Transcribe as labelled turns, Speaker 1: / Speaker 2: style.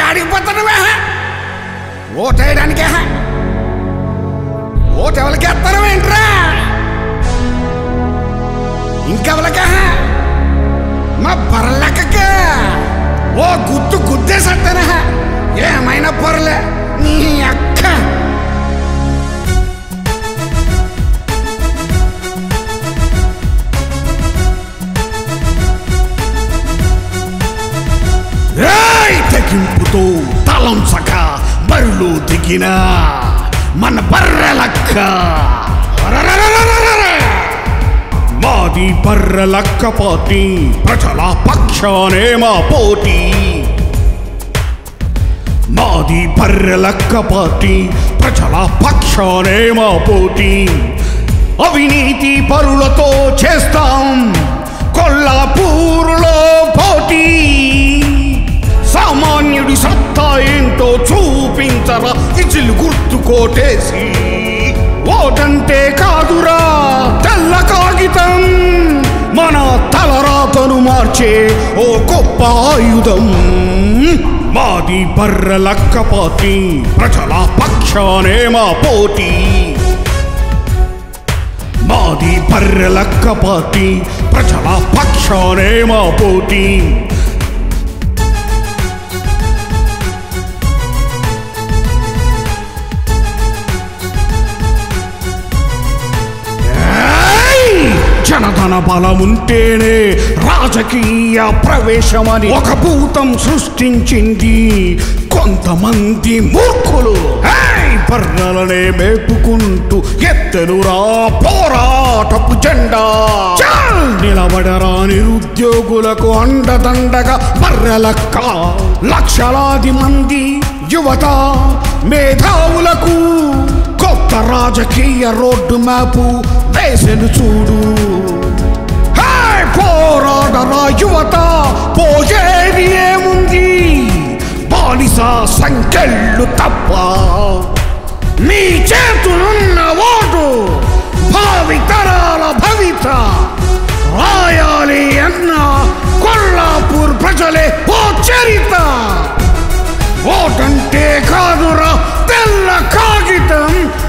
Speaker 1: ఆడిపోతానవే ఓటేయడానికే vote ఎవరికి వేస్తాను ఏంట్రా ఇంకెవరికా మా బర్రలెక్కకే ఓ గుద్దు గుద్దేసత్తనా ఏమైనా పొరలే నీ అక్క ఏయ్ తెగింపుతో తలంసక బరులు దిగిన మన బర్రెలక్క రరరరరరర. మాది బర్రెలక్క పార్టీ ప్రజల పక్షానే మా పోటీ మాది బర్రెలక్క పార్టీ ప్రజల పక్షానే మా పోటీ అవినీతి పరులతో చేస్తాం కొల్లాపూరులో పోటీ సామాన్యుడి సత్తా ఏంటో చూపించరా విజిల్ గుర్తు కోటేసి ఓటంటే కాదురా తెల్ల కాగితం మన తలరాతను మార్చే ఓ గొప్ప ఆయుధం మాది బర్రెలక్క పార్టీ ప్రజల పక్షానే మా పోటీ మాది బర్రెలక్క పార్టీ ప్రజల పక్షానే మా పోటీ ఏయ్! జనధన బలముంటేనే రాజకీయ ప్రవేశమని ఒక భూతం సృష్టించింది కొంతమంది మూర్ఖులు ఏయ్! బర్రెలనే మేపుకుంటూ ఎత్తెనురా పోరాటపు జెండా చల్! నిలబడరా నిరుద్యోగులకు అండదండగా బర్రెలక్క లక్షలాది మంది యువత మేధావులకు కొత్త రాజకీయ రోడ్డు మ్యాపు వేసెను చూడు హే! పోరాడరా యువత పోయేది ఏముంది బానిస సంఖ్యలు తప్ప మీ చేతులున్న ఓటు భావి తరాల భవిత రాయాలి అన్న కొల్లాపూర్ ప్రజలే ఓ చరిత ఓటంటే కాదురా తెల్ల కాగితం